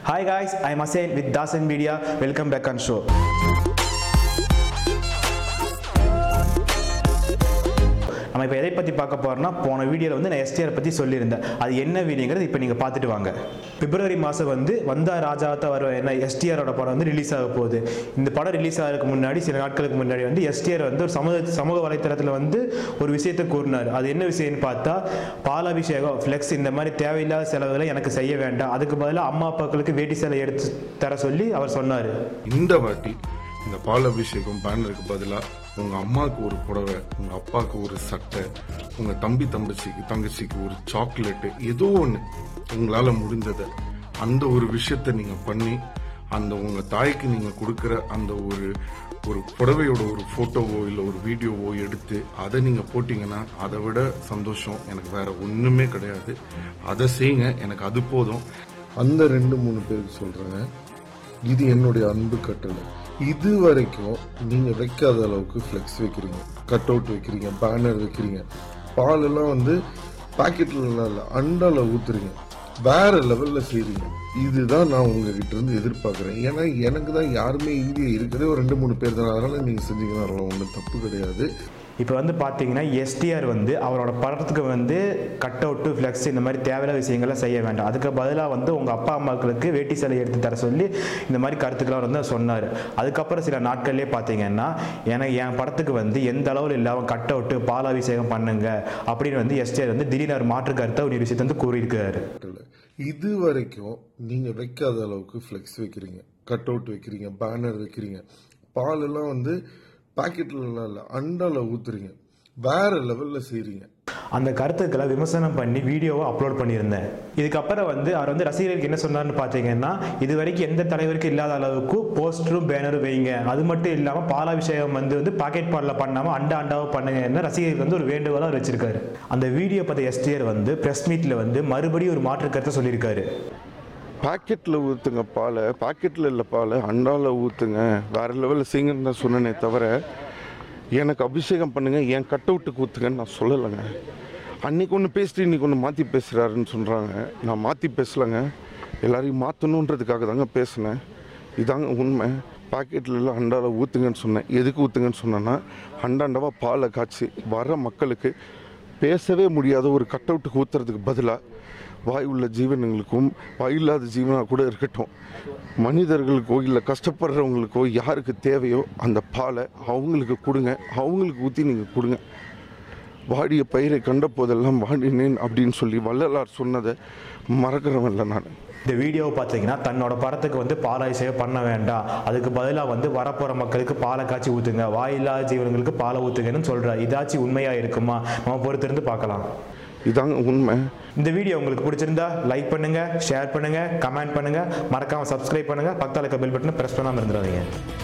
Hi guys, I'm Hussein with Dasan Media. Welcome back on show. நம்ம இப்போ எதை பற்றி பார்க்க போகிறோம்னா போன வீடியோவில் வந்து நான் எஸ்டிஆர் பற்றி சொல்லியிருந்தேன் அது என்ன வீடியோங்கிறது இப்போ நீங்கள் பார்த்துட்டு வாங்க பிப்ரவரி மாதம் வந்து வந்தா ராஜாவத்தா வர என்ன எஸ்டிஆரோட படம் வந்து ரிலீஸ் ஆக போகுது இந்த படம் ரிலீஸ் ஆகிறதுக்கு முன்னாடி சில நாட்களுக்கு முன்னாடி வந்து எஸ்டிஆர் வந்து ஒரு சமூக சமூக வலைத்தளத்தில் வந்து ஒரு விஷயத்தை கூறினார் அது என்ன விஷயம்னு பார்த்தா பாலாபிஷேகம் ஃப்ளெக்ஸ் இந்த மாதிரி தேவையில்லாத செலவுகளை எனக்கு செய்ய வேண்டாம் அதுக்கு பதிலாக அம்மா அப்பாக்களுக்கு வேட்டி சேலை எடுத்து தர சொல்லி அவர் சொன்னார் இந்த வாட்டி இந்த பால் அபிஷேகம் பேனருக்கு பதிலாக உங்க அம்மாவுக்கு ஒரு புடவை உங்க அப்பாவுக்கு ஒரு சட்டை உங்க தம்பி தங்கச்சிக்கு தங்கச்சிக்கு ஒரு சாக்லேட்டு ஏதோ ஒன்று உங்களால முடிஞ்சதை அந்த ஒரு விஷயத்த நீங்க பண்ணி அந்த உங்க தாய்க்கு நீங்க கொடுக்குற அந்த ஒரு ஒரு புடவையோட ஒரு போட்டோவோ இல்லை ஒரு வீடியோவோ எடுத்து அதை நீங்க போட்டீங்கன்னா அதை விட சந்தோஷம் எனக்கு வேற ஒண்ணுமே கிடையாது அதை செய்யுங்க எனக்கு அது போதும் அந்த ரெண்டு மூணு பேருக்கு சொல்றேங்க இது என்னுடைய அன்பு கட்டளை இது வரைக்கும் நீங்க வைக்காத அளவுக்கு ஃப்ளெக்ஸ் வைக்கிறீங்க கட் அவுட் வைக்கிறீங்க பேனர் வைக்கிறீங்க பால் எல்லாம் வந்து பாக்கெட்ல இல்லை அண்டால ஊத்துறீங்க வேற லெவல்ல செய்றீங்க இதுதான் நான் உங்ககிட்ட இருந்து எதிர்பார்க்கிறேன் ஏன்னா எனக்கு தான் யாருமே இங்கே இருக்கிறதே ஒரு ரெண்டு மூணு பேர் தான் அதனால நீங்க செஞ்சீங்கன்னா அதெல்லாம் ஒன்றும் தப்பு கிடையாது இப்போ வந்து பார்த்தீங்கன்னா எஸ்டிஆர் வந்து அவரோட படத்துக்கு வந்து கட் அவுட்டு ஃப்ளெக்ஸ் இந்த மாதிரி தேவையில்லாத விஷயங்களை செய்ய வேண்டாம் அதுக்கு பதிலாக வந்து உங்கள் அப்பா அம்மாக்களுக்கு வேட்டி சேலை எடுத்து தர சொல்லி இந்த மாதிரி கருத்துக்களை அவர் வந்து சொன்னார் அதுக்கப்புறம் சில நாட்கள்லேயே பார்த்தீங்கன்னா எனக்கு என் படத்துக்கு வந்து எந்த அளவில் இல்லாமல் கட் அவுட்டு பாலாபிஷேகம் பண்ணுங்க அப்படின்னு வந்து எஸ்டிஆர் வந்து திடீர்னு ஒரு மாற்று கருத்தை ஒரு விஷயத்தை வந்து கூறியிருக்காரு கட்டளை இது வரைக்கும் நீங்க வைக்காத அளவுக்கு ஃப்ளெக்ஸ் வைக்கிறீங்க கட் அவுட் வைக்கிறீங்க பேனர் வைக்கிறீங்க பால் எல்லாம் வந்து பாக்கெட்ல இல்லை அண்டால ஊத்துறீங்க வேற லெவல்ல செய்றீங்க அந்த கருத்துக்களை விமர்சனம் பண்ணி வீடியோவை அப்லோட் பண்ணியிருந்தேன் இதுக்கப்புறம் வந்து அவர் வந்து ரசிகர்களுக்கு என்ன சொன்னார்னு பார்த்தீங்கன்னா இது வரைக்கும் எந்த தலைவருக்கும் இல்லாத அளவுக்கு போஸ்டரும் பேனரும் வைங்க அது மட்டும் இல்லாமல் பாலாபிஷேகம் வந்து வந்து பாக்கெட் பாலில் பண்ணாமல் அண்டா அண்டாவை பண்ணுங்கன்னு ரசிகர்களுக்கு வந்து ஒரு வேண்டுகோளாக வச்சிருக்காரு அந்த வீடியோ பார்த்த எஸ்டிஆர் வந்து பிரஸ் மீட்டில் வந்து மறுபடியும் ஒரு மாற்று கருத்தை சொல்லியிருக்காரு பாக்கெட்ல ஊத்துங்க பாலை பாக்கெட்ல இல்லை பாலை அண்டால ஊத்துங்க வேற லெவலில் செய்யுங்கன்னு தான் சொன்னனே தவிர எனக்கு அபிஷேகம் பண்ணுங்க என் கட் அவுட்டுக்கு ஊத்துங்கன்னு நான் சொல்லலைங்க அன்னைக்கு ஒன்று பேசிட்டு இன்னைக்கு ஒன்று மாற்றி பேசுகிறாருன்னு சொல்கிறாங்க நான் மாற்றி பேசலைங்க எல்லாரையும் மாற்றணுன்றதுக்காக தாங்க பேசினேன் இதாங்க உண்மை பாக்கெட்ல எல்லாம் அண்டால ஊற்றுங்கன்னு சொன்னேன் எதுக்கு ஊற்றுங்கன்னு சொன்னேன்னா அண்டாண்டவா பாலை காய்ச்சி வர மக்களுக்கு பேசவே முடியாத ஒரு கட் அவுட்டுக்கு ஊற்றுறதுக்கு பதிலாக வாய் உள்ள ஜீவனங்களுக்கும் வாய் இல்லாத ஜீவனாக கூட இருக்கட்டும் மனிதர்களுக்கோ இல்லை கஷ்டப்படுறவங்களுக்கோ யாருக்கு தேவையோ அந்த பாலை அவங்களுக்கு கொடுங்க அவங்களுக்கு ஊற்றி நீங்கள் கொடுங்க வாடிய பயிரை கண்ட போதெல்லாம் வாடினேன் அப்படின்னு சொல்லி வள்ளலார் சொன்னதை மறக்கிறவன் இல்லை நான் இந்த வீடியோவை பார்த்தீங்கன்னா தன்னோட படத்துக்கு வந்து பாலாபிஷேகம் பண்ண வேண்டாம் அதுக்கு பதிலாக வந்து வரப்போகிற மக்களுக்கு பாலை காய்ச்சி ஊற்றுங்க வாயில்லாத ஜீவனங்களுக்கு பாலை ஊற்றுங்கன்னு சொல்கிறார் இதாச்சும் உண்மையாக இருக்குமா நம்ம பொறுத்திருந்து பார்க்கலாம் இதாங்க உண்மை இந்த வீடியோ உங்களுக்கு பிடிச்சிருந்தா லைக் பண்ணுங்க ஷேர் பண்ணுங்க கமெண்ட் பண்ணுங்க மறக்காம சப்ஸ்கிரைப் பண்ணுங்க பக்கத்தால இருக்க பெல் பட்டனை பிரஸ் பண்ணாம இருந்துடாதீங்க